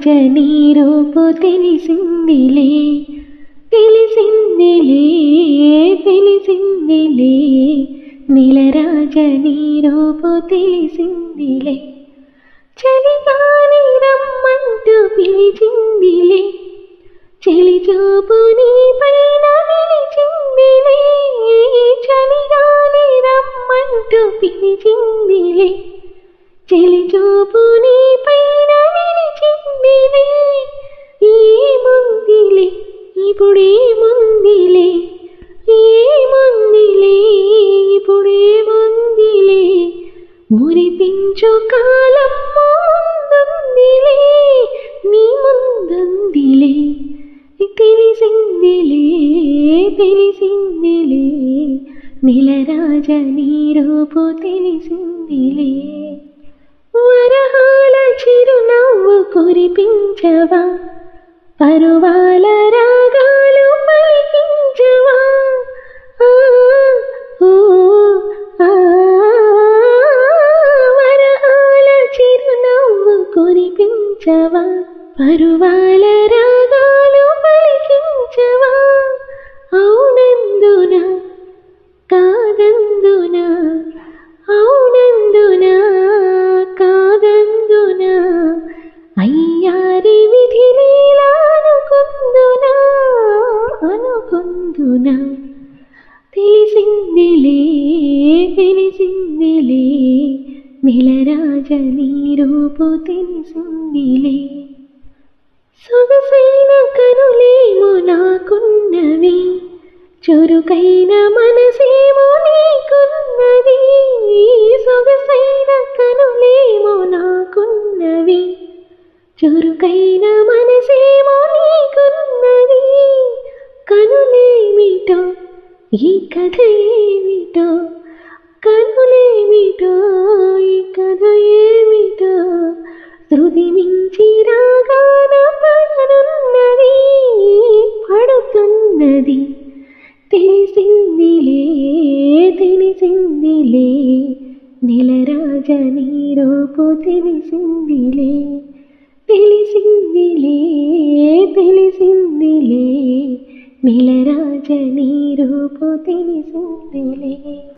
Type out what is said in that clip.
నెలరాజ నీ రూపు తెలిసిందిలే తెలిసిందిలే తెలిసిందిలే నెలరాజ నీ రూపు తెలిసిందిలే చలిగాలి రమ్మంటూ పిలిచిందిలే చెలి చూపు నీ పైన నిలిచిందిలే చలిగాలి రమ్మంటూ పిలిచిందిలే చెలి చూపు నీ పైన నిలిచిందిలే ఏముందిలే ఇప్పుడేముందిలే ఏముందిలే ఇప్పుడేముందిలే మురిపించు కాలం ముందుందిలే నీ ముందుందిలే తెలిసిందిలే తెలిసిందిలే నిలరాజ నీ రూపు తెలిసిందిలే వరహాల చిరునవ్వు కురిపించవా పరువాల రాగాలు పలికించవా ఆ, ఓ, ఆ, వరహాల చిరునవ్వు కురిపించవా పరువాల రాగాలు పలికించవా అవునందున కాదందున అవునందున కాదందున అయ్యారి విధి లీలా అనుకుందున అనుకుందున తెలిసిందిలే తెలిసిందిలే నిలరాజ నీ రూపు తెలిసిందిలే సొగసైన కనులేమో నాకున్నవి చురుకైన మనసేమో నీకున్నది సొగసైన కనులేమో నాకున్నవి చురుకైన మనసేమో నీకున్నది కనులేమిటో ఈ కథ ఏమిటో కనులేమిటో ఈ కథ ఏమిటో శృతి మించి రాగాన పడనున్నది పడుతున్నది తెలిసిందిలే తెలిసిందిలే నెలరాజ నీ రూపు తెలిసిందిలే తెలిసిందిలే తెలిసిందిలే నెలరాజ నీ రూపు తెలిసిందిలే